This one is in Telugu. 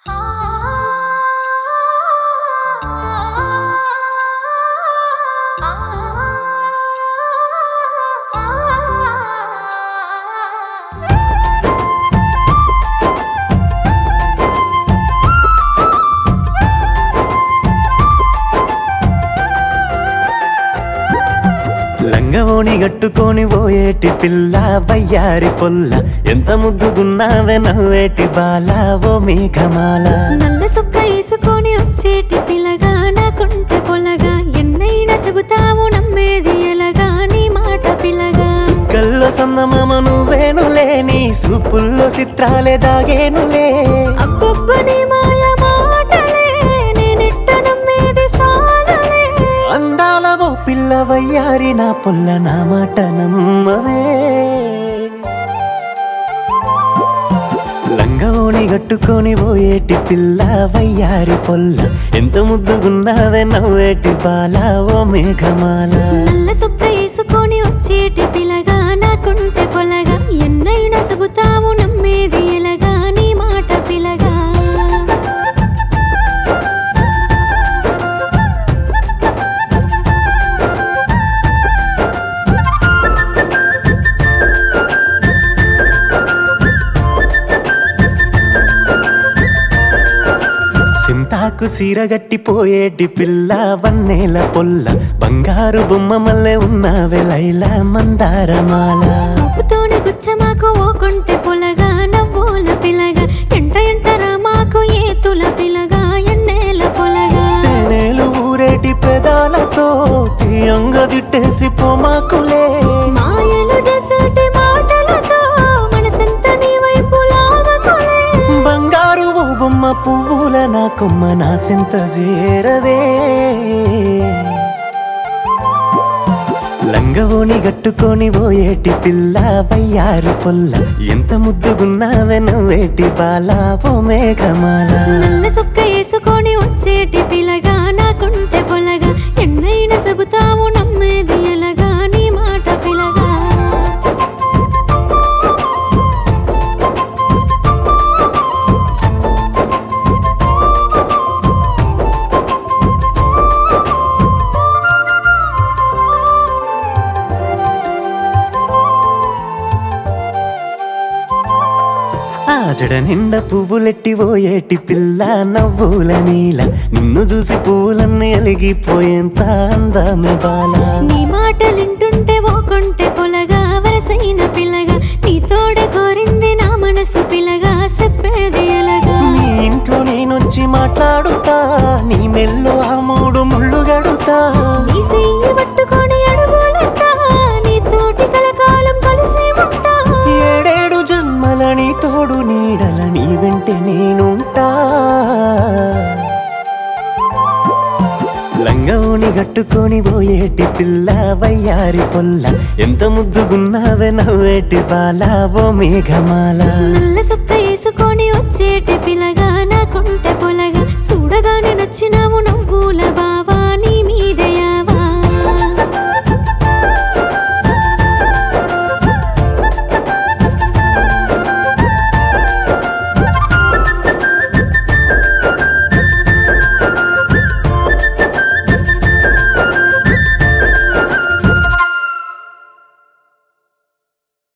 లంగవోని గట్టుకొని పోయేటి పిల్ల వయ్యారి పొల్ల ఎంత ముద్దుగున్నావే నవ్వేటి బాల ఓ మేఘమాల నల్ల సొక్క వేసుకొని వచ్చేటి పిల్లగా నాకుంటే పొలగా ఎన్నైనా చెబుతావు నమ్మేది ఎలాగా నీ మాట పిల్లగా సుక్కల్లో సన్నమామ నువ్వేనులే నీ సూపుల్లో చిత్రాలే దాగేనులే అబ్బబ్బ నీ మాయ మాటలే నేనెట్ట నమ్మేది సాలలే అందాల ఓ పిల్ల వయ్యారి నా పొల్ల నా మాట నమ్మవే లంగవోని గట్టుకొని పోయేటి పిల్ల వయ్యారి పొల్ల ఎంత ముద్దుగున్నావే నవ్వేటి బాల ఓ మేఘమాల నల్ల సొక్క వేసుకొని వచ్చేటి పిల్లగా నాకుంటే పొలగా ఎన్నైనా చెబుతావు నమ్మేది ఎలాగా నీ మాట పిల్లగా సింతాకు సీరగట్టి పోయేటి పిల్ల వన్నేల పొల్ల బంగారు బొమ్మ మల్లె ఉన్నావే లైలా మందారమాల చూపుతోనే గుచ్చమాకు ఓ కొంటె పొలగా నవ్వుల పిల్లగా ఎంట ఎంటరా మాకు ఏతుల పిల్లగా ఎన్నేల పొలగా తేనెలు ఊరేటి పెదాలతో తీయంగా దిట్టేసి పోమాకులే మాయలు చేసేటి మాటలతో మనసంత నీ వైపు లాగకులే బంగారు ఓ బొమ్మ పువ్వుల నా కొమ్మ నా సింత చేరవే లంగవోని గట్టుకొని పోయేటి పిల్ల వయ్యారి పొల్ల ఎంత ముద్దుగున్నావే నవ్వేటి బాల ఓ మేఘమాల నల్ల సొక్క వేసుకొని వచ్చేటి పిల్లగా నాకుంటే పొలగా ఎన్నైనా చెబుతావు నమ్మేది ఎలాగా నీ మాట పిల్లగా ఆ జడ నిండా పువ్వులెట్టి పోయేటి పిల్ల నవ్వుల నీల నిన్ను చూసి పువ్వులన్నీ అలిగిపోయేంత అందమే బాల నీ మాటలింటుంటే ఓ కొంటె పొలగా వరసైన పిల్లగా నీ తోడ కోరింది నా మనసు పిల్లగా చెప్పేది ఎలాగా నీ ఇంట్లో నేనొచ్చి మాట్లాడుతా నీ మెల్లో ఆ మూడు ముళ్ళు గడుతా నీ చెయ్యి పట్టుకొని అడుగులెత్తా నీ తోటి కలకాలం కలిసి ఉంటా ఏడేడు జన్మల నీ తోడు నీడల నీ వెంటే నేనుంటా లంగవుని గట్టుకొని పోయేటి పిల్ల వయ్యారి పొల్ల ఎంత ముద్దుగున్నావే నవ్వేటి బాల ఓ మేఘమాల నల్ల సొక్క వేసుకొని వచ్చేటి పిల్లగా నాకుంటే పొలగా చూడగానే నచ్చినావు నవ్వుల బా